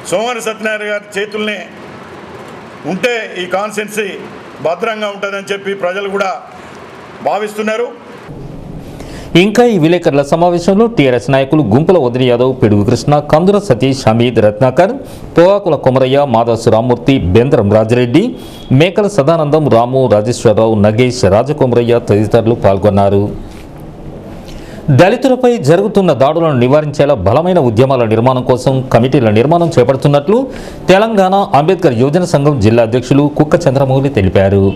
సోమవారి సత్యనారాయణ గారి చేతుల్ని ఉంటే ఈ కాన్స్టెన్సీ భద్రంగా ఉంటుందని చెప్పి ప్రజలు కూడా భావిస్తున్నారు ఇంకా ఈ విలేకరుల సమావేశంలో టీఆర్ఎస్ నాయకులు గుంపుల వదిలి యాదవ్ పిడుగు కృష్ణ కందుల సతీష్ హమీద్ రత్నాకర్ పోవాకుల కొమరయ్య మాదాసు రామ్మూర్తి బెందరం రాజిరెడ్డి మేకల సదానందం రాము రాజేశ్వరరావు నగేష్ రాజకొమరయ్య తదితరులు పాల్గొన్నారు దళితులపై జరుగుతున్న దాడులను నివారించేలా బలమైన ఉద్యమాల నిర్మాణం కోసం కమిటీల నిర్మాణం చేపడుతున్నట్లు తెలంగాణ అంబేద్కర్ యువజన సంఘం జిల్లా అధ్యక్షులు కుక్క చంద్రమౌళి తెలిపారు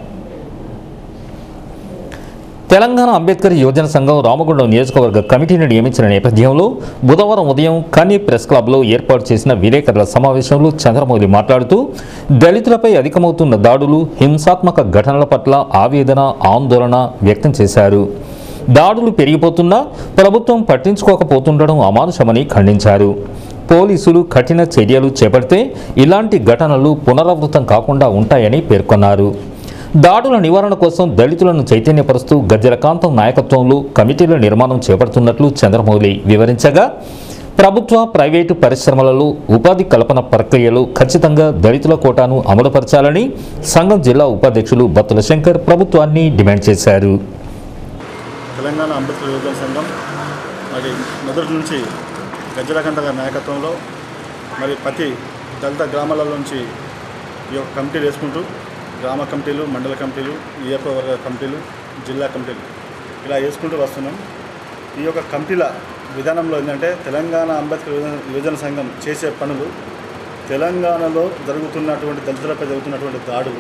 తెలంగాణ అంబేద్కర్ యువజన సంఘం రామగుండం నియోజకవర్గ కమిటీని నియమించిన నేపథ్యంలో బుధవారం ఉదయం కన్నీ ప్రెస్ క్లబ్లో ఏర్పాటు చేసిన విలేకరుల సమావేశంలో చంద్రమౌళి మాట్లాడుతూ దళితులపై అధికమవుతున్న దాడులు హింసాత్మక ఘటనల పట్ల ఆవేదన ఆందోళన వ్యక్తం చేశారు దాడులు పెరిగిపోతున్నా ప్రభుత్వం పట్టించుకోకపోతుండడం అమానుషమని ఖండించారు పోలీసులు కఠిన చర్యలు చేపడితే ఇలాంటి ఘటనలు పునరావృతం కాకుండా ఉంటాయని పేర్కొన్నారు దాడుల నివారణ కోసం దళితులను చైతన్యపరుస్తూ గజ్జలకాంతం నాయకత్వంలో కమిటీల నిర్మాణం చేపడుతున్నట్లు చంద్రమౌళి వివరించగా ప్రభుత్వ ప్రైవేటు పరిశ్రమలలో ఉపాధి కల్పన ప్రక్రియలో ఖచ్చితంగా దళితుల కోటాను అమలుపరచాలని సంఘం జిల్లా ఉపాధ్యక్షులు బత్తుల శంకర్ ప్రభుత్వాన్ని డిమాండ్ చేశారు తెలంగాణ అంబేద్కర్ యువజన సంఘం మరి మొదటి నుంచి గజ్జలకంట గారి నాయకత్వంలో మరి ప్రతి దళిత గ్రామాల నుంచి ఈ యొక్క కమిటీలు వేసుకుంటూ గ్రామ కమిటీలు మండల కమిటీలు నియోజకవర్గ కమిటీలు జిల్లా కమిటీలు ఇలా వేసుకుంటూ వస్తున్నాం ఈ యొక్క కమిటీల విధానంలో ఏంటంటే తెలంగాణ అంబేద్కర్ యువజన యువజన సంఘం చేసే పనులు తెలంగాణలో జరుగుతున్నటువంటి దళితులపై జరుగుతున్నటువంటి దాడులు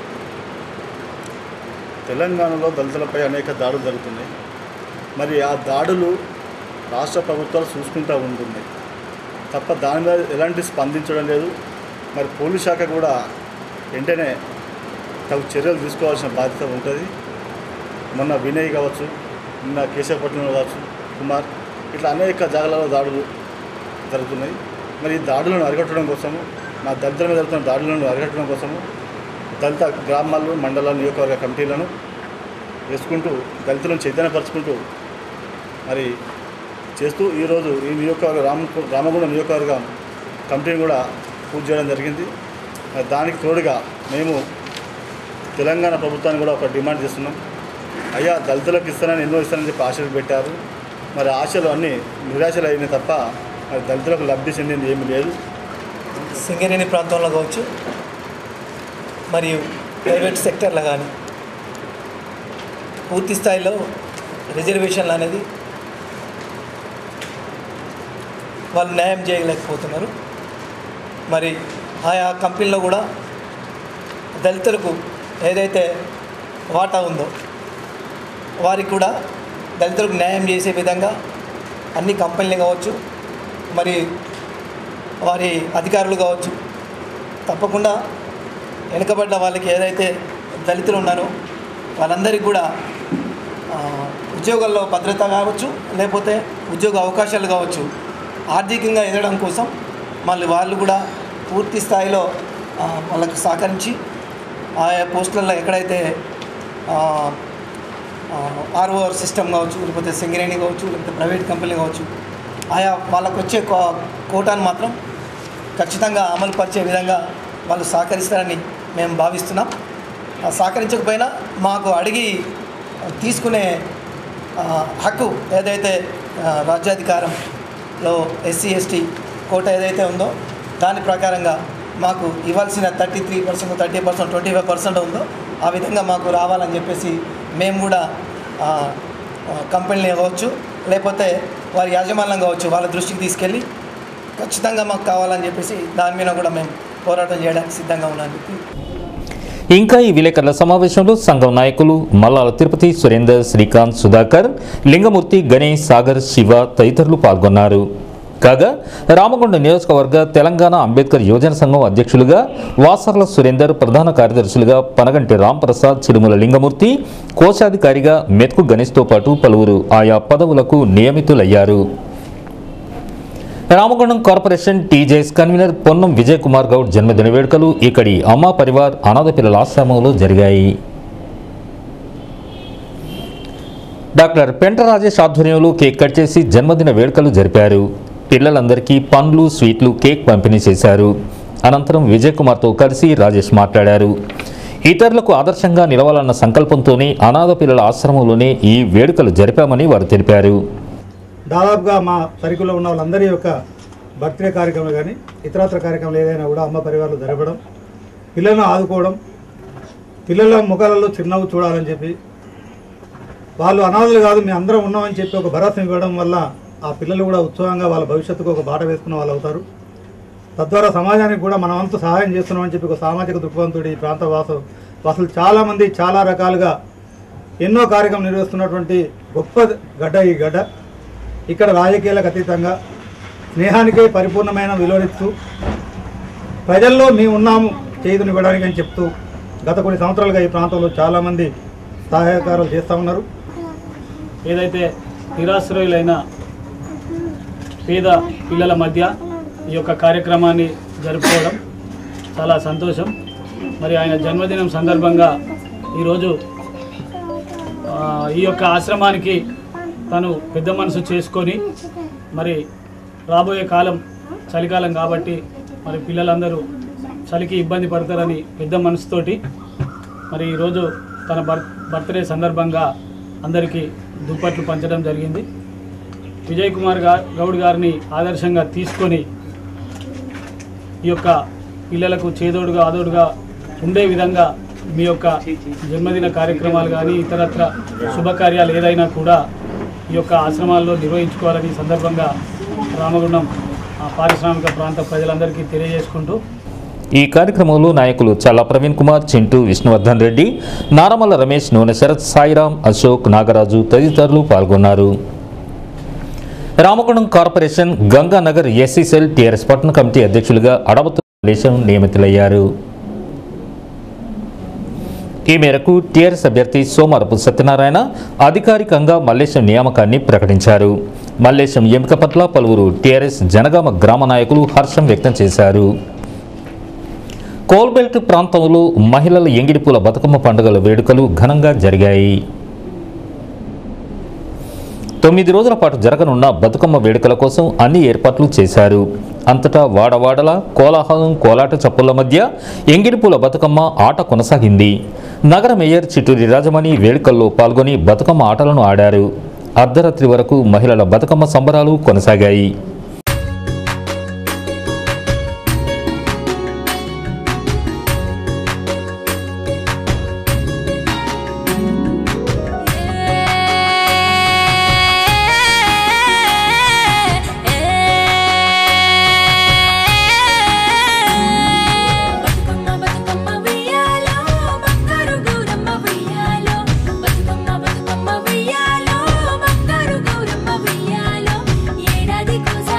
తెలంగాణలో దళితులపై అనేక దాడులు జరుగుతున్నాయి మరి ఆ దాడులు రాష్ట్ర ప్రభుత్వాలు చూసుకుంటూ ఉంటున్నాయి తప్ప దాని మీద ఎలాంటి స్పందించడం లేదు మరి పోలీస్ శాఖ కూడా వెంటనే తగు చర్యలు తీసుకోవాల్సిన బాధ్యత ఉంటుంది మొన్న వినయ్ కావచ్చు నిన్న కేశవపట్నంలో కావచ్చు కుమార్ ఇట్లా అనేక జాగాలలో దాడులు జరుగుతున్నాయి మరి ఈ దాడులను అరికట్టడం కోసము మా దళితుల మీద జరుగుతున్న దాడులను అరికట్టడం కోసము దళిత గ్రామాలు మండల నియోజకవర్గ కమిటీలను వేసుకుంటూ దళితులను చైతన్యపరుచుకుంటూ మరి చేస్తూ ఈరోజు ఈ నియోజకవర్గ రామ రామగుండం నియోజకవర్గం కమిటీని కూడా పూర్తి చేయడం జరిగింది మరి దానికి తోడుగా మేము తెలంగాణ ప్రభుత్వాన్ని కూడా ఒక డిమాండ్ చేస్తున్నాం అయ్యా దళితులకు ఇస్తానని ఎన్నో ఇస్తానని చెప్పి ఆశలు పెట్టారు మరి ఆశలు అన్నీ నిరాశలు అయినాయి తప్ప మరి దళితులకు లబ్ధి చెందింది ఏమీ లేదు సింగరేణి ప్రాంతంలో కావచ్చు మరియు ప్రైవేట్ సెక్టర్లో కానీ పూర్తి స్థాయిలో రిజర్వేషన్లు అనేది వాళ్ళు న్యాయం చేయలేకపోతున్నారు మరి ఆయా కంపెనీలో కూడా దళితులకు ఏదైతే వాటా ఉందో వారికి కూడా దళితులకు న్యాయం చేసే విధంగా అన్ని కంపెనీలు కావచ్చు మరి వారి అధికారులు కావచ్చు తప్పకుండా వెనుకబడ్డ వాళ్ళకి ఏదైతే దళితులు ఉన్నారో వాళ్ళందరికీ కూడా ఆ, ఉద్యోగాల్లో భద్రత కావచ్చు లేకపోతే ఉద్యోగ అవకాశాలు కావచ్చు ఆర్థికంగా ఎదగడం కోసం మళ్ళీ వాళ్ళు కూడా పూర్తి స్థాయిలో ఆ, వాళ్ళకు సహకరించి ఆయా పోస్టులలో ఎక్కడైతే ఆర్ఓఆర్ సిస్టమ్ కావచ్చు లేకపోతే సింగరేణి కావచ్చు లేకపోతే ప్రైవేట్ కంపెనీ కావచ్చు ఆయా వాళ్ళకు వచ్చే కో కోటాను మాత్రం ఖచ్చితంగా అమలు పరిచే విధంగా వాళ్ళు సహకరిస్తారని మేము భావిస్తున్నాం ఆ సహకరించకపోయినా మాకు అడిగి తీసుకునే ఆ, హక్కు ఏదైతే ఆ, రాజ్యాధికారంలో ఎస్సీ ఎస్టీ కోట ఏదైతే ఉందో దాని ప్రకారంగా మాకు ఇవ్వాల్సిన thirty three percent thirty percent twenty five percent ఉందో ఆ విధంగా మాకు రావాలని చెప్పేసి మేము కూడా ఆ, ఆ, కంపెనీలు కావచ్చు లేకపోతే వారి యాజమాన్యం కావచ్చు వాళ్ళ దృష్టికి తీసుకెళ్ళి ఖచ్చితంగా మాకు కావాలని చెప్పేసి దాని మీద కూడా మేము పోరాటం చేయడానికి సిద్ధంగా ఉన్నామని చెప్పి ఇంకా ఈ విలేకరుల సమావేశంలో సంఘం నాయకులు మల్లాల తిరుపతి సురేందర్ శ్రీకాంత్ సుధాకర్ లింగమూర్తి గణేష్ సాగర్ శివ తదితరులు పాల్గొన్నారు కాగా రామగుండ నియోజకవర్గ తెలంగాణ అంబేద్కర్ యువజన సంఘం అధ్యక్షులుగా వాసర్ల సురేందర్ ప్రధాన కార్యదర్శులుగా పనగంటి రాంప్రసాద్ చిరుమల లింగమూర్తి కోశాధికారిగా మెతుకు గణేష్తో పాటు పలువురు ఆయా పదవులకు నియమితులయ్యారు Ramagundam corporation TJS convener Ponnam Vijay Kumar Goud జన్మదిన వేడుకలు ఇక్కడి అమ్మా పరివార్ అనాథ పిల్లల ఆశ్రమంలో జరిగాయి డాక్టర్ పెంట రాజేష్ ఆధ్వర్యంలో కేక్ కట్ చేసి జన్మదిన వేడుకలు జరిపారు పిల్లలందరికీ పండ్లు స్వీట్లు కేక్ పంపిణీ చేశారు అనంతరం విజయ్ కుమార్తో కలిసి రాజేష్ మాట్లాడారు ఇతరులకు ఆదర్శంగా నిలవాలన్న సంకల్పంతోనే అనాథ పిల్లల ఆశ్రమంలోనే ఈ వేడుకలు జరిపామని వారు తెలిపారు దాదాపుగా మా సర్కిల్లో ఉన్న వాళ్ళందరి యొక్క బర్త్డే కార్యక్రమాలు కానీ ఇతరత్ర కార్యక్రమాలు ఏదైనా కూడా అమ్మ పరివారాలు జరపడం పిల్లలను ఆదుకోవడం పిల్లల ముఖాలలో చిరునవ్వు చూడాలని చెప్పి వాళ్ళు అనాథలు కాదు మేము అందరం ఉన్నామని చెప్పి ఒక భరోసా ఇవ్వడం వల్ల ఆ పిల్లలు కూడా ఉత్సాహంగా వాళ్ళ భవిష్యత్తుకు ఒక బాట వేసుకున్న వాళ్ళు అవుతారు తద్వారా సమాజానికి కూడా మన వంతు సహాయం చేస్తున్నామని చెప్పి ఒక సామాజిక దృక్పథంతో ఈ ప్రాంత వాస వాసులు చాలామంది చాలా రకాలుగా ఎన్నో కార్యక్రమం నిర్వహిస్తున్నటువంటి గొప్ప గడ్డ ఈ గడ్డ ఇక్కడ రాజకీయాలకు అతీతంగా స్నేహానికే పరిపూర్ణమైన విలువనిస్తూ ప్రజల్లో మేము ఉన్నాము చేతునివ్వడానికి అని చెప్తూ గత కొన్ని సంవత్సరాలుగా ఈ ప్రాంతంలో చాలామంది సహాయకారాలు చేస్తూ ఉన్నారు ఏదైతే నిరాశ్రయులైన పేద పిల్లల మధ్య ఈ యొక్క కార్యక్రమాన్ని జరుపుకోవడం చాలా సంతోషం మరి ఆయన జన్మదినం సందర్భంగా ఈరోజు ఆ, ఈ యొక్క ఆశ్రమానికి తను పెద్ద మనసు చేసుకొని మరి రాబోయే కాలం చలికాలం కాబట్టి మరి పిల్లలందరూ చలికి ఇబ్బంది పడతారని పెద్ద మనసుతోటి మరి ఈరోజు తన బర్ బర్త్డే సందర్భంగా అందరికీ దుప్పట్లు పంచడం జరిగింది విజయ్ కుమార్ గా గౌడ్ గారిని ఆదర్శంగా తీసుకొని ఈ యొక్క పిల్లలకు చేదోడుగా ఆదోడుగా ఉండే విధంగా మీ యొక్క జన్మదిన కార్యక్రమాలు కానీ ఇతరత్ర శుభకార్యాలు ఏదైనా కూడా ఈ యొక్క ఆశ్రమాల్లో నిర్వహించుకోవాలని ఈ సందర్భంగా రామగుండం ఆ, పారిశ్రామిక ప్రాంత ప్రజలందరికీ తెలియజేసుకుంటూ ఈ కార్యక్రమంలో నాయకులు చల్ల ప్రవీణ్ కుమార్ చింటూ విష్ణువర్ధన్ రెడ్డి నారమల్ల రమేష్ నూనె శరత్ సాయిరాం అశోక్ నాగరాజు తదితరులు పాల్గొన్నారు Ramagundam corporation Ganganagar SC cell TRS పట్టణ కమిటీ అధ్యక్షులుగా అడవతు మల్లేశం నియమితులయ్యారు ఈ మేరకు టీఆర్ఎస్ అభ్యర్థి సోమరపు సత్యనారాయణ అధికారికంగా మల్లేశం నియామకాన్ని ప్రకటించారు మల్లేశం ఎంపిక పట్ల పలువురు టీఆర్ఎస్ జనగామ గ్రామ నాయకులు హర్షం వ్యక్తం చేశారు కోల్బెల్ట్ ప్రాంతంలో మహిళల ఎంగిడిపూల బతుకమ్మ పండుగల వేడుకలు ఘనంగా జరిగాయి తొమ్మిది రోజుల పాటు జరగనున్న బతుకమ్మ వేడుకల కోసం అన్ని ఏర్పాట్లు చేశారు అంతటా వాడవాడల కోలాహలం కోలాట చప్పుల మధ్య ఎంగిడిపూల బతుకమ్మ ఆట కొనసాగింది నగర మేయర్ చిట్టూరి రాజమణి వేడుకల్లో పాల్గొని బతుకమ్మ ఆటలను ఆడారు అర్ధరాత్రి వరకు మహిళల బతుకమ్మ సంబరాలు కొనసాగాయి బతుకమ్మ బతుకమ్మ ఉయ్యాలో బంగారు గౌరమ్మ ఉయ్యాలో బతుకమ్మ బతుకమ్మ ఉయ్యాలో బంగారు గౌరమ్మ ఉయ్యాలో ఏడాది కోస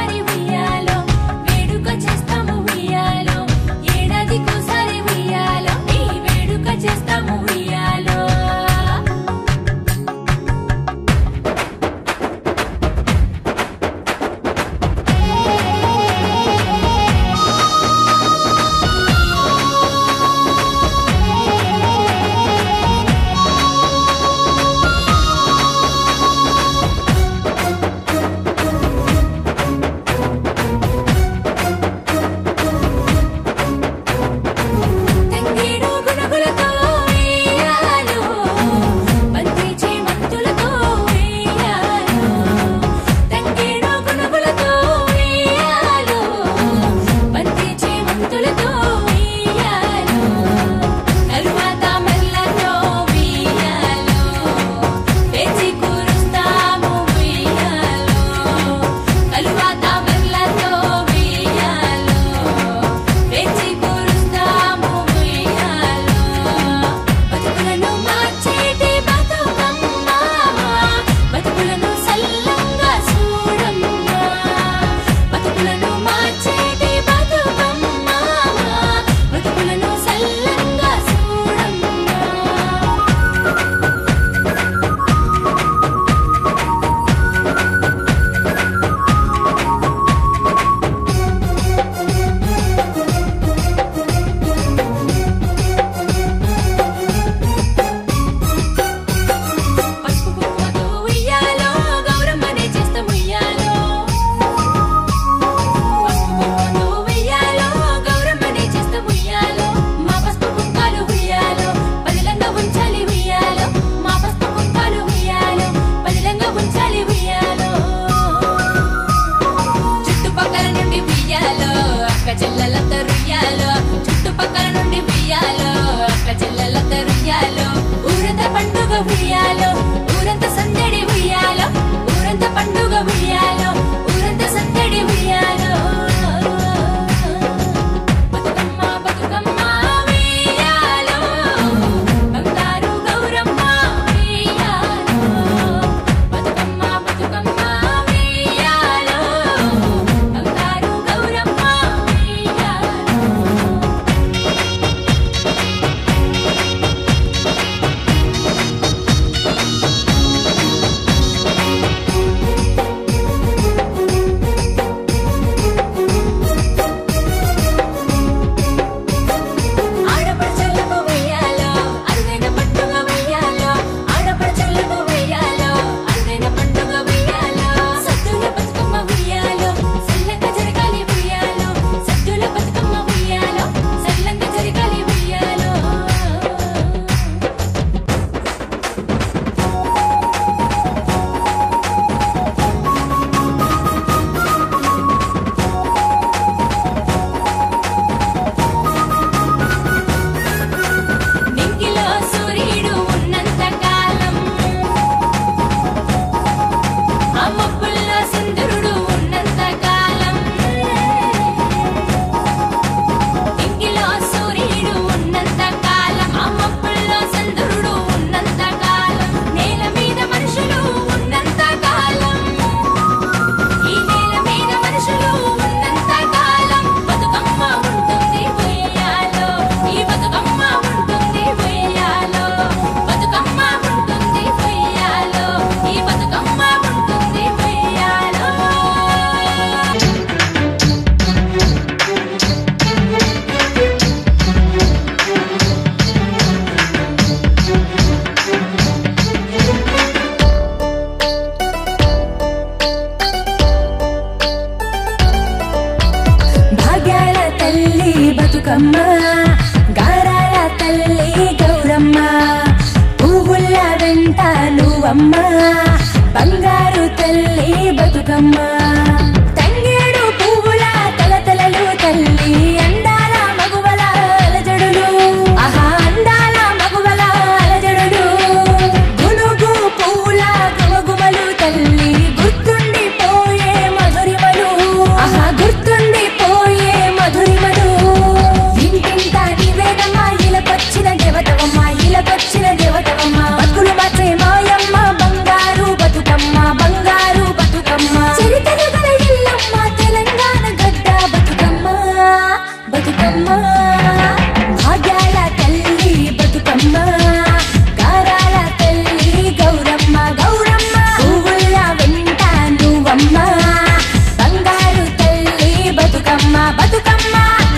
బతుకమ్మ గారాల తల్లి గౌరమ్మ పువ్వుల వెంట నువ్వమ్మ బంగారు తల్లి బతుకమ్మ తంగేడు పువ్వుల తలతలలు తల్లి అందాల మగువల అలజడులు ఆహా అందాల మగువల అలజడులు గునుగు పువ్వుల గుమగుమలు తల్లి గుర్తుండిపోయే మధురిమలు ఆహా గుర్తుండిపోయే మధురిమలు ఇంటింట నివేదమ్మ ఇలకొచ్చిన దేవతవమ్మ ఇలకొచ్చిన దేవతవమ్మ బతుకులు మార్చే మాయమ్మ బంగారు బతుకమ్మ బంగారు బతుకమ్మ చరితలు గల ఇల్లమ్మ తెలంగాణ గడ్డ బతుకమ్మ బతుకమ్మ భాగ్యాల తల్లి బతుకమ్మ గారాల తల్లి గౌరమ్మ గౌరమ్మ పువ్వుల వెంట నువ్వమ్మ బంగారు తల్లి బతుకమ్మ బతుకమ్మ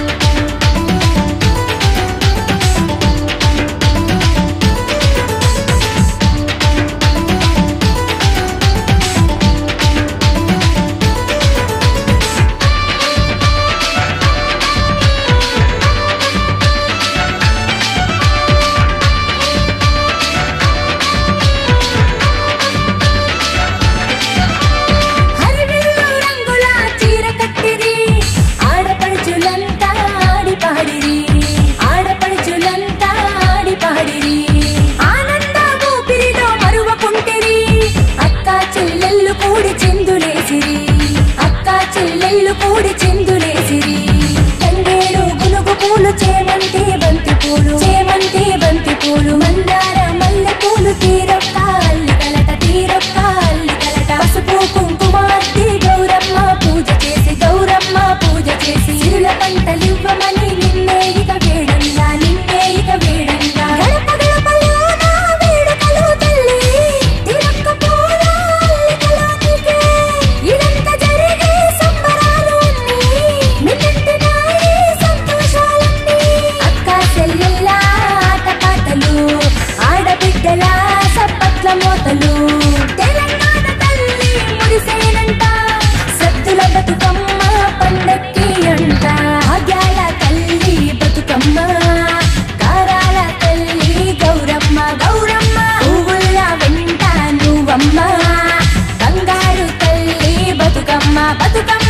హరివిల్లు రంగుల చీర కట్టిరి ఆడపడుచులంతా ఆడి పాడిరి ఆడపడుచులంతా ఆడి పాడిరి ఆనంద ఊపిరిలో మరువకుంటిరి అక్క చెల్లెళ్ళు కూడి చిందులేసిరి అక్క చెల్లెళ్ళు కూడి చిందులేసిరి తంగేడు గునుగు పూలు చేమంతి బంతి పూలు చేమంతి బంతి పూలు మందార మల్లె పూలు తీరొక్క అల్లికలట తీరొక్క అల్లికలట పసుపు కుంకుమార్తి గౌరమ్మ పూజ చేసి గౌరమ్మ పూజ చేసి సిరుల పంటలివ్వమని నిన్నే ఇక వేడంగా నిన్నే ఇక వేడంగా గడప గడపలోన వేడుకలు తల్లి తిరక్క పూల అల్లికలో నీకే ఇదంతా జరిగే సంబరాలు అన్నీ మిన్నంటినాయి సంతోషాలన్నీ అక్క చెల్లెళ్ళ ఆటపాటలు ఆడబిడ్డల సప్పట్ల మోతలు తెలంగాణ తల్లి మురిసేనంట సత్తుల బతుకమ్మ పండక్కి అంట భాగ్యాల తల్లి బతుకమ్మ గారాల తల్లి గౌరమ్మ గౌరమ్మ పువ్వుల వెంట నువ్వమ్మ బంగారు తల్లి బతుకమ్మ బతుకమ్మ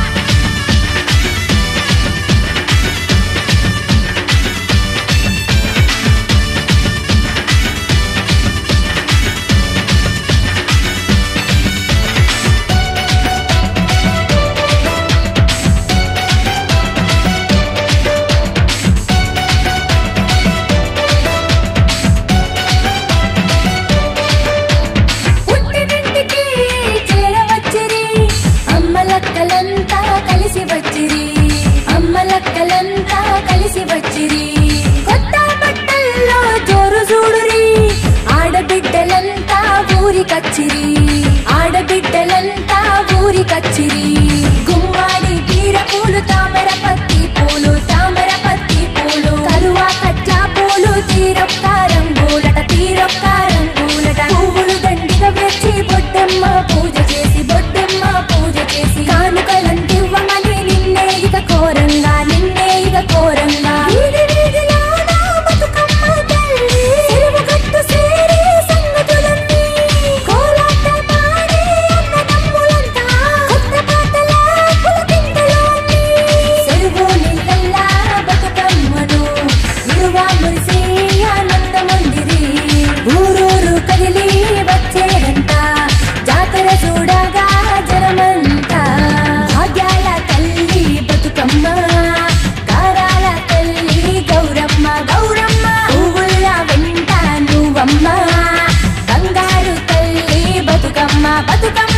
పుట్టినింటికి చేరవచ్చిరి అమ్మలక్కలంతా కలిసి వచ్చిరి అమ్మలక్కలంతా కలిసి వచ్చిరి కొత్త బట్టల్లో జోరు చూడురి ఆడబిడ్డలంతా ఊరికచ్చిరి ఆడబిడ్డలంతా ఊరికచ్చిరి గుమ్మాడి బీర పూలు తామర పత్తి పూలు తామర పత్తి పూలు కరువా కచ్చా పూలు తీరొక్క రంగులట తీరొక్క రంగులట పువ్వులు దండిగా వచ్చి బొడ్డమ్మ పూజ చేసి బొడ్డమ్మ పూజ చేసి కానుకలంటివ్వమని నిన్నే ఇక కోరంగా నిన్నే ఇక కోరంగా వీధి వీధిలో నా బతుకమ్మ తల్లి చెరువుగట్టు సేరి సంగతులన్నీ కోలాట పాడి అన్నదమ్ములంతా కొత్త పాటల పులకింతలోని చెరువు నీళ్ళల్లా బతుకమ్మను ఇరువా మురిసి ఆనందముందిరి ఊరూరు కదిలి వచ్చేదంట జాతర చూడగా జనమంతా భాగ్యాల తల్లి బతుకమ్మ గారాల తల్లి గౌరమ్మ గౌరమ్మ పువ్వుల వెంట నువ్వమ్మ బంగారు తల్లి బతుకమ్మ బతుకమ్మ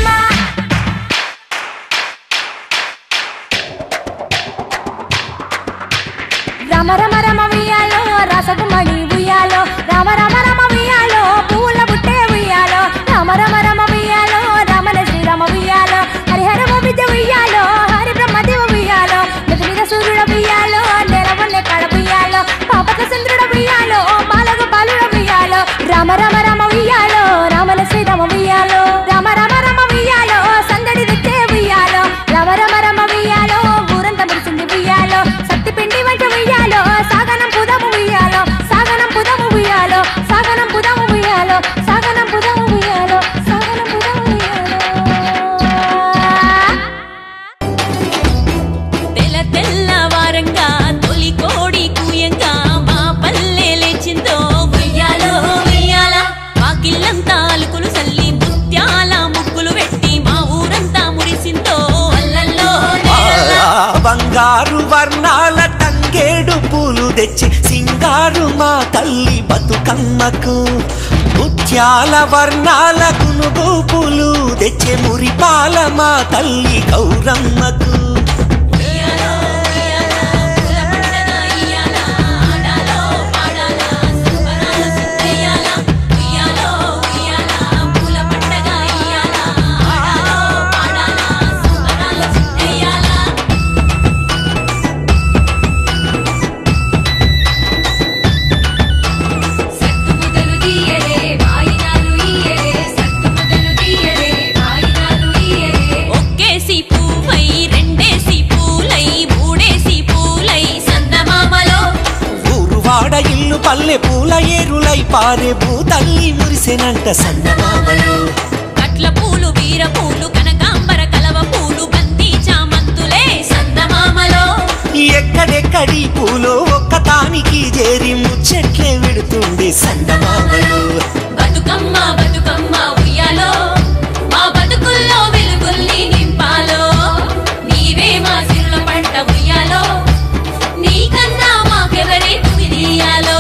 రమ రమ రమ ఉయ్యాలో రసగుమణి ఉయ్యాలో రమ రమ రమ ఉయ్యాలో పూల బుట్టే ఉయ్యాలో రమ రమ రమ ఉయ్యాలో రమణ శ్రీరమ ఉయ్యాలో హరిహరమ విద్య ఉయ్యాలో హరి బ్రహ్మదేవ ఉయ్యాలో మీద మీద సూర్యుడ ఉయ్యాలో నెలవన్నె కడ ఉయ్యాలో పాపక చంద్రుడ ఉయ్యాలో మాలగ బాలుడ ఉయ్యాలో రమ రమ రమ ఉయ్యాలో రమణ శ్రీరమ ఉయ్యాలో రమ రమ రమ ఉయ్యాలో సందడి దిక్కే ఉయ్యాలో రమ రమ రమ ఉయ్యాలో ఊరంతా మురిసింది ఉయ్యాలో సత్తి పిండి వంట ఆరు వర్ణాల తంగేడు పూలు తెచ్చి సింగారు మా తల్లి బతుకమ్మకు ముత్యాల వర్ణాల గునుగు పూలు తెచ్చే మురిపాల మా తల్లి గౌరమ్మకు ఒక్కేసి పువ్వై రెండేసి పూలై మూడేసి పూలై సందమామలో ఊరు వాడ ఇల్లు పల్లె పూల ఏరులై పారే భూతల్లి మురిసెనంట సన్నమామలు కట్ల పూలు వీర పూలు కనకాంబర కలవ పూలు బంతి చామంతులే సందమామలో ఎక్కడెక్కడి పూలు ఒక్కతానికి చేరి ముచ్చట్లే విడుతుండే సందమామలు బతుకమ్మ బతుకమ్మ ఉయ్యాలో మా బతుకుల్లో వెలుగుల్ని నింపాలో నీవే మా సిరుల పంట ఉయ్యాలో నీకన్నా మాకెవరే తుమిదియాలో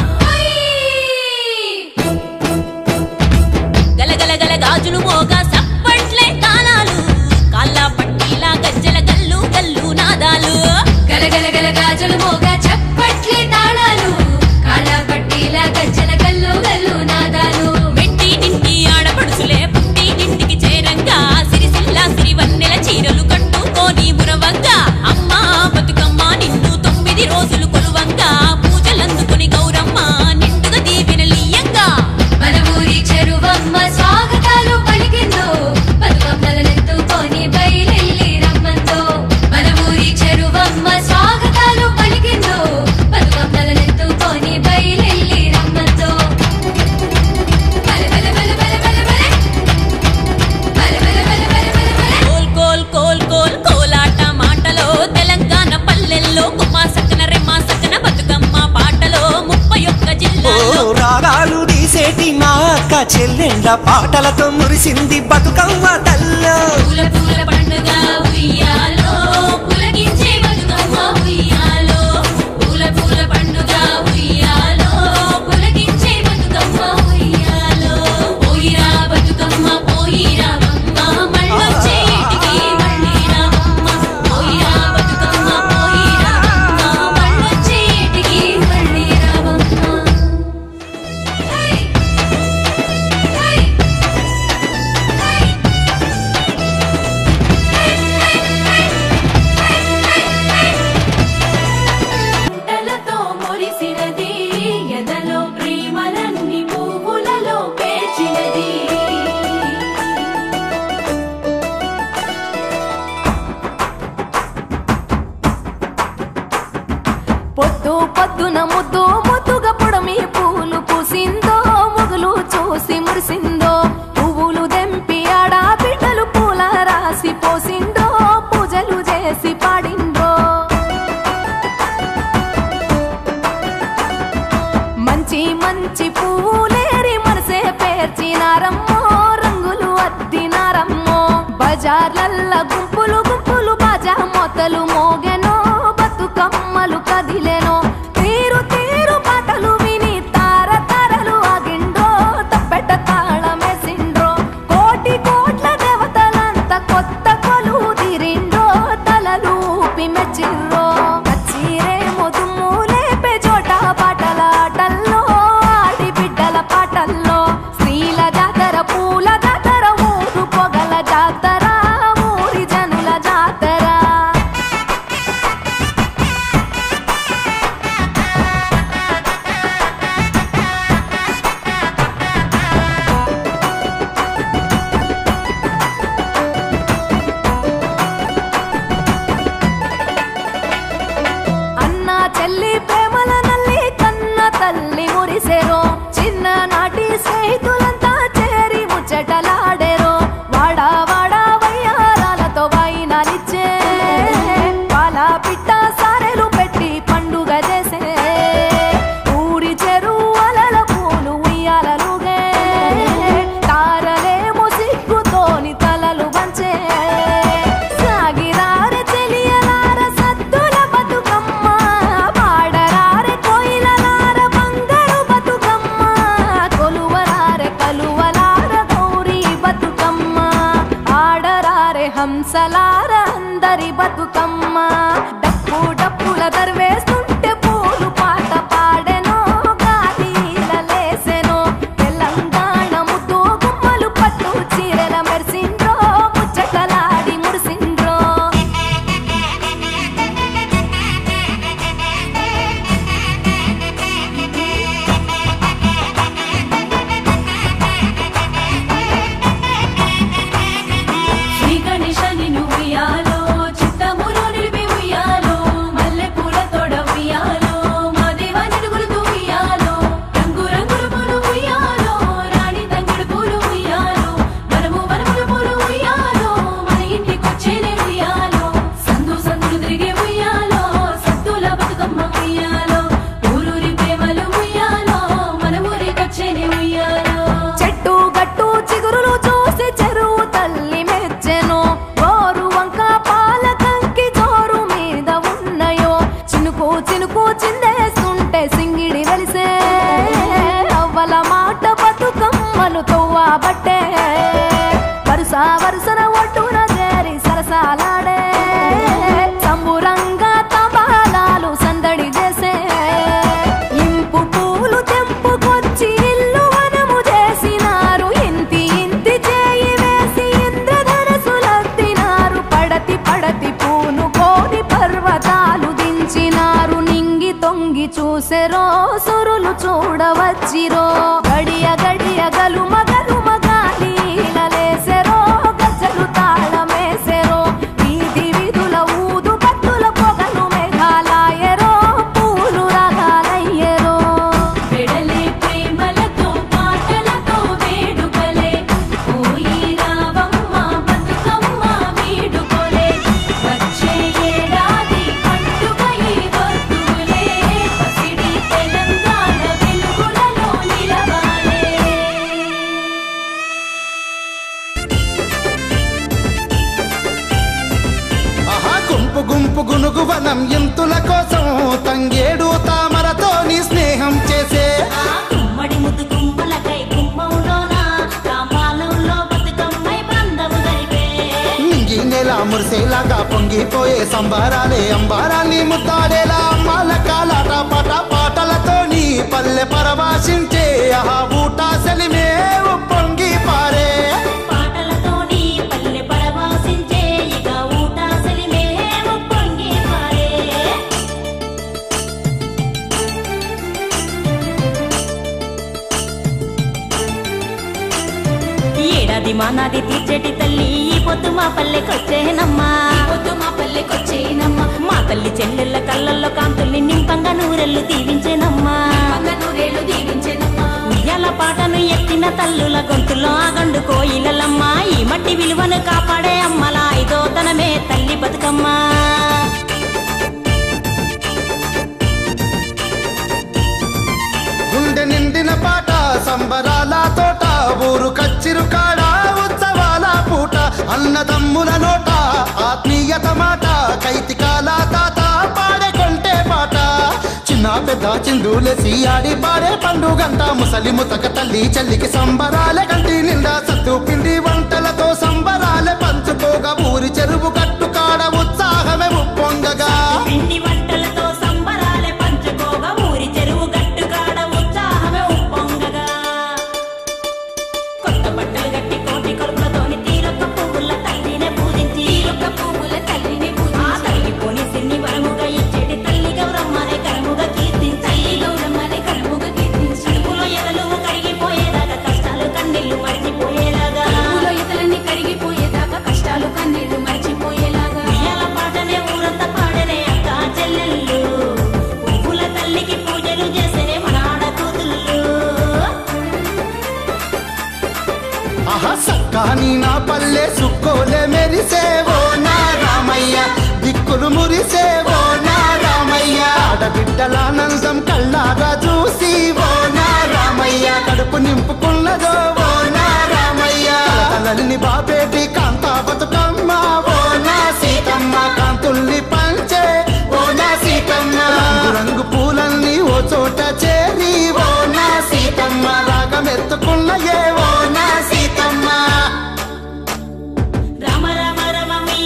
గలగల గల గాజులు మోగా సప్పట్లే తాళాలు కాళ్ళ పట్టీలా గజ్జల గల్లు గల్లు నాదాలు గలగల గల గాజులు మోగా చప్పట్లే తాళాలు కాళ్ళ పట్టీల గజ్జల గల్లు గల్లు నాదాలు మెట్టి నింటి ఆడపడుచులే పుట్టి నింటికి చేరంగా సిరిసిల్ల సిరివన్నెల చీరలు కట్టుకొని మురవంగా అమ్మా బతుకమ్మ నిన్ను తొమ్మిది రోజులు కొలువంగా పూజలందుకుని గౌరమ్మ నిండుగా దీవెనలీయంగా మన ఊరి చెరువమ్మ స్వాగతాలు పలికిందో బతుకమ్మలనెత్తుకొని బయలెల్లి రమ్మందో మన ఊరి చెరువమ్మ స్వాగతాలు పలికిందో బతుకమ్మలనెత్తుకొని బయలెల్లి రమ్మందో బలె బలె బలె బలె బలె బలె బలె బలె బలె బలె బలె బలె కోల్ కోల్ కోల్ కోల్ కోలాట మాటలో తెలంగాణ పల్లెల్లో కుమ్మా సక్కన రెమ్మా సక్కన బతుకమ్మ పాటలో ముప్పై ఒక్క ఓ జిల్లాలో రాగాలు తీసేటి మా అక్క చెల్లెండ్ల పాటలతో మురిసింది బతుకమ్మ తల్లో పూల పూల పండుగ ఉయ్యాలో పులకించే బతుకమ్మ ఉయ్యాలో పూల పూల పండుగ ఉయ్యాలో పులకించే బతుకమ్మ ఉయ్యాలో పోయిరా బతుకమ్మ పోయిరా బమ్మ మళ్ళొచ్చే ఇంటికి మళ్ళీ రావమ్మ పోయిరా బతుకమ్మ పోయిరా బమ్మ మళ్ళొచ్చే ఇంటికి మళ్ళీ రావమ్మ హై హై హై పుట్టలతో మురిసినది ఎదలో ప్రేమలన్నీ పువ్వులలో పేర్చినది పొద్దు పొద్దున ముద్దు ముద్దుగా పొడమి పూలు పూసిందో మొగులు చూసి మురిసిందో పువ్వులు దెంపి ఆడ బిడ్డలు పూల రాసి పోసిందో పూజలు చేసి పాడిందో మంచి మంచి పూలేరి మనసే పేర్చినారమ్మో రంగులు అద్దినారమ్మో బజార్లల్ల గుంపులు గుంపులు బాజా మొత్తలు మోగెనో బతుకమ్మలు కదిలెనో తీరు తీరు పాటలు విని తార తారలు ఆగిండ్రో తప్పెట తాళమేసిండ్రో కోటి కోట్ల దేవతలంత కొత్త కొలు తిరిండ్రో తలలు ఊపి మెచ్చిర్రో కచ్చిరేమో దుమ్ము లేపే చోట పాటల ఆటల్లో ఆడి బిడ్డల పాటల్లో స్త్రీల జాతర పూల జాతర ఊరు పొగల జాతర ఊరి జనుల జాతర అన్న చెల్లి ప్రేమల నల్లి కన్న తల్లి మురిసెరో చిన్న నాటి స్నేహితులంతా చేరి ముచ్చటలాడెరో వాడా వాడా వయ్యారాలతో వాయినాలిచ్చే పాల పిట్ట సారెలు పెట్టి పండుగ చేసే ఊరి చెరువు అలల పూలు ఉయ్యాలలుగే తారలేమో సిగ్గుతోని తలలు వంచే సాగిరార చెలియలార సద్దుల హంసలార అందరి బతుకమ్మ డప్పు డప్పుల దర్వేస్తుంటే పూలు పాట పాడెనో గాలిలలేసెనో తెలంగాణ ముద్దు గుమ్మలు పట్టు చీరల మెరిసిండ్రో ముచ్చటలాడి మురిసిండ్రో శ్రీ గణేశాన్ని నువ్వు ఉయ్యాలో చిత్తములో నిలిపి ఉయ్యాలో మల్లె పూల తోడ ఉయ్యాలో మా దేవ నిలుగులుతూ ఉయ్యాలో రంగు రంగుల పూలు ఉయ్యాలో రాణి తంగుడు పూలు ఉయ్యాలో వనము వనముల పూలు ఉయ్యాలో మన ఇంటికొచ్చేనే ఉయ్యాలో సందు సందులు తిరిగే ఉయ్యాలో సత్తుల బతుకమ్మ ఉయ్యాలో ఊరూరి ప్రేమలు ఉయ్యాలో మన ఊరికొచ్చేనే ఉయ్యాలో చెట్టు గట్టు చిగురులు చూసి చెరువు తల్లి మెచ్చెను గోరు వంక పాల కంకి జోరు మీద ఉన్నయో చినుకు చినుకు చిందేస్తుంటే సింగిడి వెలిసే అవ్వల మాట బతుకమ్మలు తవ్వబట్టే వరుస వరుసన ఒడ్డున చేరి సరసాలాడే సంబురంగా తబాలాలు సందడి చేసే ఇంపు పూలు తెంపుకొచ్చి ఇల్లు వనము చేసినారు ఇంతి ఇంతి చేయి వేసి ఇంద్రధనసులత్తినారు పడతి పడతి పూను కోని పర్వతాలు దించినారు నింగి తొంగి చూసెరో సురులు చూడవచ్చిరో గడియ గడియ గలుమ గలుమ గాలిలలేసెరో గజ్జలు తాళమేసెరో వీధి వీధుల ఊదు పట్టుల పొగలు మేఘాలాయరో పూలు రాగాలయ్యరో వెడలే ప్రేమలతో పాటలతో వేడుకలే పోయి రావమ్మ బతుకమ్మ వీడుకోలే వచ్చే ఏడాది పండుగ ఈ వస్తువులే పసిడి తెలంగాణ వెలుగులలో నిలవాలే ఆహా గుంపు గుంపు గునుగు వనం ఎంతుల కోసం తంగేడు తామరతో నీ స్నేహం చేసే గుమ్మడి ముద్దు గుమ్మలకై గుమ్మంలోన కామాలంలో బతుకమ్మై బంధము గరిపే నింగి నెల మురిసేలాగా పొంగిపోయే సంబారాలే అంబారాన్ని ముద్దాడేలా అమ్మాల కాలాట పాట పాటలతో నీ పల్లె పరవాశించే ఆహా ఊట సెలిమే పొంగి పారే పాటలతోని పల్లె పరవాసించే ఇక ఊట సలిమే పొంగి పారే ఏడాది మానాది తీర్చేటి తల్లి ఈ పొద్దు మా పల్లెకొచ్చేనమ్మా పొద్దు మా పల్లెకొచ్చేనమ్మా మా తల్లి చెల్లెళ్ళ కళ్ళల్లో కాంతుల్ని నింపంగా నూరెళ్ళు దీవించేనమ్మా నూరేళ్ళు దీవించెనమ్మా ఉయ్యాల పాటను ఎత్తిన తల్లుల గొంతులో ఆగండు కోయిలమ్మ ఈ మట్టి విలువను కాపాడే అమ్మల ఐదో తనమే తల్లి బతుకమ్మ గుండె నిండిన పాట సంబరాల తోట ఊరు కచ్చిరు కాడ ఉత్సవాల పూట అన్నదమ్ముల నోట ఆత్మీయత మాట కైతికాల తాత పాడే కొంటే పాట చిన్న పెద్ద చిందులేసి ఆడి పాడే పండుగంట ముసలి ముతక తల్లి చెల్లికి సంబరాలే కంటి నిండా సత్తు పిండి వంటలతో సంబరాలే పంచుకోగా ఊరి చెరువు కట్టు కాడ ఉత్సాహమే ఉప్పొంగగా పిండి వంటలతో సంబరాలే పంచుకోగా ఊరి చెరువు గట్టు కాడ ఉత్సాహమే ఉప్పొంగగా కొత్త బట్టలు గట్టి కోటి కొలుపులతోని తీరొక్క పువ్వుల తల్లినే పూజించి తీరొక్క పువ్వుల తల్లిని ఆ పూజించి తల్లి పోని సిన్ని వరముగా ఇచ్చేటి తల్లి గౌరమ్మనే కరముగా కీర్తించి తల్లి గౌరమ్మని కరముగా కీర్తించి కడుపులో ఎదలు కరిగిపోయేదాకా కష్టాలు కన్నీళ్లు మరిచిపోయేలాగా కడుపులో ఇతలన్నీ కరిగిపోయేదాకా కష్టాలు కన్నీళ్లు మర్చిపోయేలాగా ఉయ్యాల పాటనే ఊరంతా పాడనే అక్క చెల్లెళ్ళు పువ్వుల తల్లికి పూజలు చేసేనే మన ఆడకూతుళ్ళు ఆహా సక్కాని నా పల్లె సుక్కోలే మెరిసేవో నా రామయ్య దిక్కులు మురిసేవో నా రామయ్య ఆడబిడ్డలానందం కళ్ళారా చూసి ఓ నా రామయ్య కడుపు నింపుకున్నదో ఓ నా రామయ్య తలల్ని బాబేటి కాంతా బతుకమ్మ ఓ నా సీతమ్మ కాంతుల్ని పంచే ఓ నా సీతమ్మ రంగు రంగు పూలన్నీ ఓ చోట చేరి ఓ నా సీతమ్మ రాగమెత్తుకున్న ఏ ఓ నా సీతమ్మ రామ రామ రమ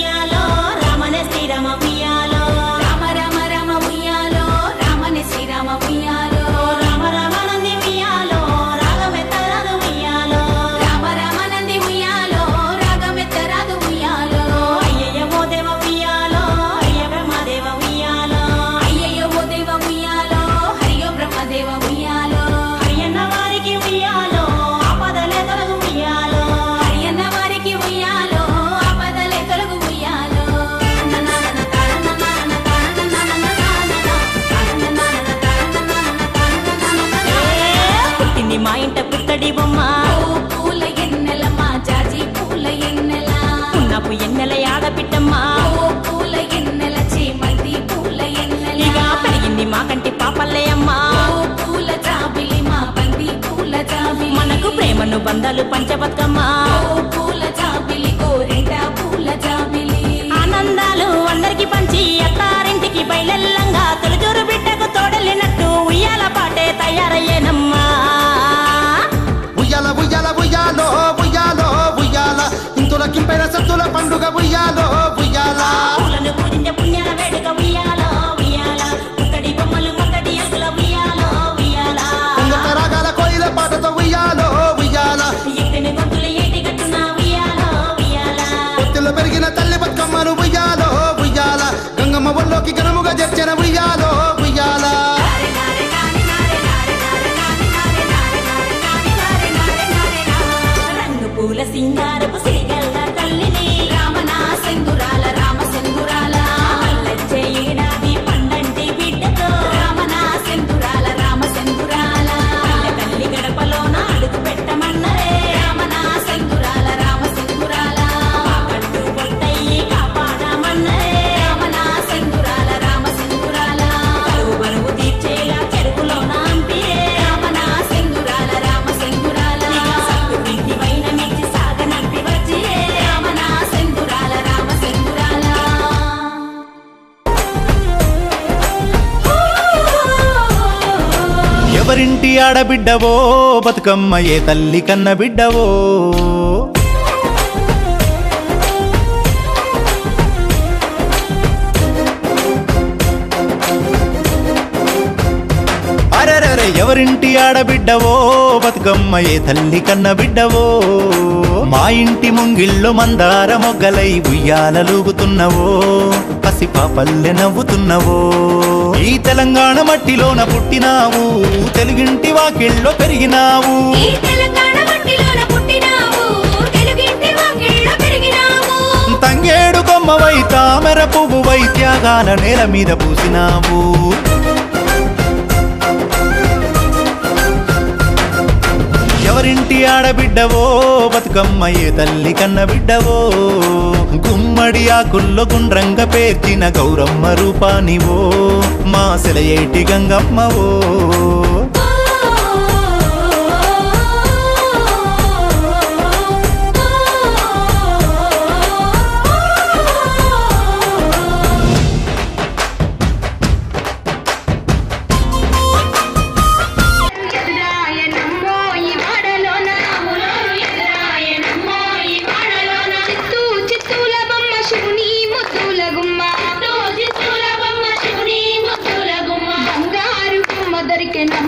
మా ఇంట పుత్తడి బొమ్మ పూల ఎన్నెలమ్మ జాజి పూల ఎన్నెల ఉన్నపు ఎన్నెల ఆడపిట్టమ్మ ఓ పూల ఎన్నెల చేమంతి పూల ఎన్నెల ఇక పెరిగింది మా కంటి పాపల్లే అమ్మ ఓ పూల జాబిలి మా బంది పూల జాబిలి మనకు ప్రేమను బంధాలు పంచబతుకమ్మ ఓ పూల జాబిలి కోరింట పూల జాబిలి ఆనందాలు అందరికి పంచి అత్తారింటికి బయలెల్లంగా తొలిచూరు బిడ్డకు తోడలినట్టు ఉయ్యాల పాటే తయారయ్యేనమ్మా ఉయ్యాల ఉయ్యాల ఉయ్యాలో ఉయ్యాలో ఉయ్యాల ఇంతులకింపైన సత్తుల పండుగ ఉయ్యాలో ఉయ్యాల పూలను పూజించే పుణ్యాల వేడుక ఉయ్యాలో ఉయ్యాల పుత్తడి బొమ్మలు ముత్తడి అసల ఉయ్యాలో ఉయ్యాల ఉంగత రాగాల కోయిల పాటతో ఉయ్యాలో ఉయ్యాల ఎత్తిన గొంతులు ఏటి కట్టున ఉయ్యాలో ఉయ్యాల పొత్తిలో పెరిగిన తల్లి బతుకమ్మను ఉయ్యాలో ఉయ్యాల గంగమ్మ ఒళ్ళోకి ఘనముగా చేర్చిన ఉయ్యాలో ఉయ్యాల రంగు పూల సింగారపు సిరిగల్ల తల్లిని రామన సెందురాల రామ సెందురాల పల్లెచ్చే ఏడాది పండంటి బిడ్డతో రామన సెందురాల రామ సెందురాల పల్లె తల్లి గడపలోన అడుగు పెట్టమన్నరే రామన సెందురాల రామ సెందురాల పట్టు పొట్టయ్యి కాపాడమన్నరే రామన సెందురాల రామ సెందురాల కరువు బరువు తీర్చేలా చెరువులోన అంపిరే రామన సెందురాల రామ సెందురాల సత్తు ఇంటి వైన మిచ్చి సాగనంపి వచ్చిరే రామన సెందురాల రామ సెందురాల ఎవరింటి ఆడబిడ్డవో బతుకమ్మ ఏ తల్లి కన్న బిడ్డవో అరెరరే ఎవరింటి ఆడబిడ్డవో బతుకమ్మ ఏ తల్లి కన్న బిడ్డవో మా ఇంటి ముంగిళ్ళు మందార మొగ్గలై ఉయ్యాలలూగుతున్నవో పసిపాపల్లె నవ్వుతున్నవో ఈ తెలంగాణ మట్టిలోన పుట్టినావు తెలుగింటి వాకిళ్ళో పెరిగినావు ఈ తెలంగాణ మట్టిలోన పుట్టినావు తెలుగింటి వాకిళ్ళ పెరిగినావు తంగేడు కొమ్మవై తామర పువ్వువై త్యాగాల నేల మీద పూసినావు ఎవరింటి ఆడబిడ్డవో బతుకమ్మ ఏ తల్లి కన్న బిడ్డవో గుమ్మడి ఆకుల్లో గుండ్రంగ పేర్చిన గౌరమ్మ రూపానివో మా సెలయేటి గంగమ్మవో చిత్తూ చిత్తూల బొమ్మ శివుని ముద్దుల గుమ్మ చిత్తూల బొమ్మ శివుని ముద్దుల గుమ్మ బంగారు బొమ్మ దొరికెనమ్మ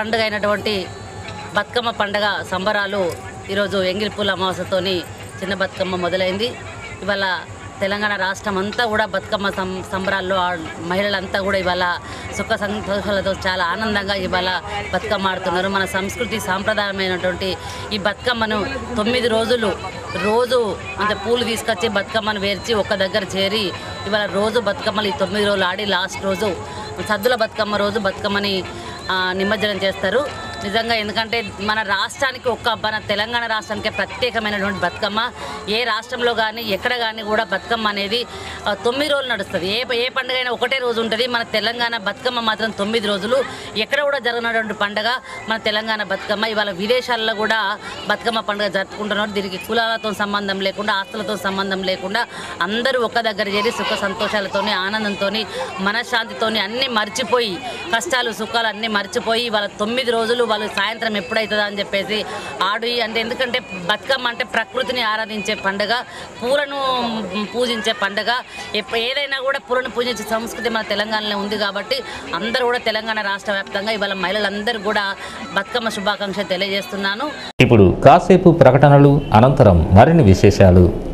పండుగ అయినటువంటి బతుకమ్మ పండుగ సంబరాలు ఈరోజు ఎంగిలిపూల అమావాస్యతోని చిన్న బతుకమ్మ మొదలైంది ఇవాళ తెలంగాణ రాష్ట్రం అంతా కూడా బతుకమ్మ సం సంబరాల్లో ఆ మహిళలంతా కూడా ఇవాళ సుఖ సంతోషాలతో చాలా ఆనందంగా ఇవాళ బతుకమ్మ ఆడుతున్నారు మన సంస్కృతి సాంప్రదాయమైనటువంటి ఈ బతుకమ్మను తొమ్మిది రోజులు రోజు అంటే పూలు తీసుకొచ్చి బతుకమ్మను వేర్చి ఒక్క దగ్గర చేరి ఇవాళ రోజు బతుకమ్మలు ఈ తొమ్మిది రోజులు ఆడి లాస్ట్ రోజు సద్దుల బతుకమ్మ రోజు బతుకమ్మని ఆ, నిమజ్జనం చేస్తారు నిజంగా ఎందుకంటే మన రాష్ట్రానికి ఒక్క మన తెలంగాణ రాష్ట్రానికి ప్రత్యేకమైనటువంటి బతుకమ్మ ఏ రాష్ట్రంలో కానీ ఎక్కడ కానీ కూడా బతుకమ్మ అనేది ఆ, తొమ్మిది రోజులు నడుస్తుంది ఏ ఏ పండుగ అయినా ఒకటే రోజు ఉంటుంది మన తెలంగాణ బతుకమ్మ మాత్రం తొమ్మిది రోజులు ఎక్కడ కూడా జరగనటువంటి పండుగ మన తెలంగాణ బతుకమ్మ ఇవాళ విదేశాల్లో కూడా బతుకమ్మ పండుగ జరుపుకుంటున్నారు దీనికి కులాలతో సంబంధం లేకుండా ఆస్తులతో సంబంధం లేకుండా అందరూ ఒక దగ్గర చేరి సుఖ సంతోషాలతోని ఆనందంతోని మనశ్శాంతితోని అన్నీ మర్చిపోయి కష్టాలు సుఖాలు అన్నీ మర్చిపోయి వాళ్ళ తొమ్మిది రోజులు వాళ్ళు సాయంత్రం ఎప్పుడవుతుందా అని చెప్పేసి ఆడి అంటే ఎందుకంటే బతుకమ్మ అంటే ప్రకృతిని ఆరాధించే పండుగ పూలను పూజించే పండుగ ఎప్ప- ఏదైనా కూడా పూలను పూజించే సంస్కృతి మన తెలంగాణలో ఉంది కాబట్టి అందరూ కూడా తెలంగాణ రాష్ట్ర వ్యాప్తంగా ఇవాళ మహిళలందరూ కూడా బతుకమ్మ శుభాకాంక్షలు తెలియజేస్తున్నాను ఇప్పుడు కాసేపు ప్రకటనలు అనంతరం మరిన్ని విశేషాలు